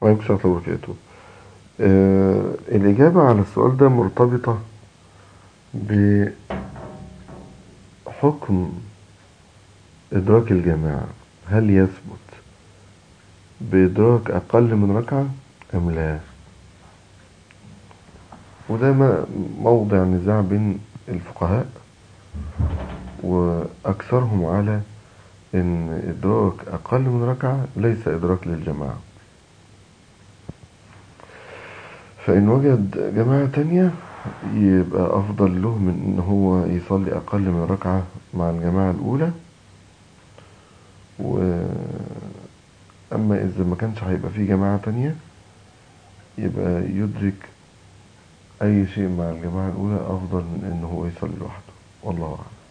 وعليكم السلام ورحمة الله وبركاته آه الإجابة على السؤال ده مرتبطة بحكم إدراك الجماعة هل يثبت بإدراك أقل من ركعة أم لا وده ما- موضع نزاع بين الفقهاء وأكثرهم على إن إدراك أقل من ركعة ليس إدراك للجماعة فإن وجد جماعة تانية يبقى أفضل له من إن هو يصلي أقل من ركعة مع الجماعة الأولى و أما إذا ما كانش هيبقى في جماعة تانية يبقى يدرك أي شيء مع الجماعة الأولى أفضل من إن هو يصلي لوحده والله أعلم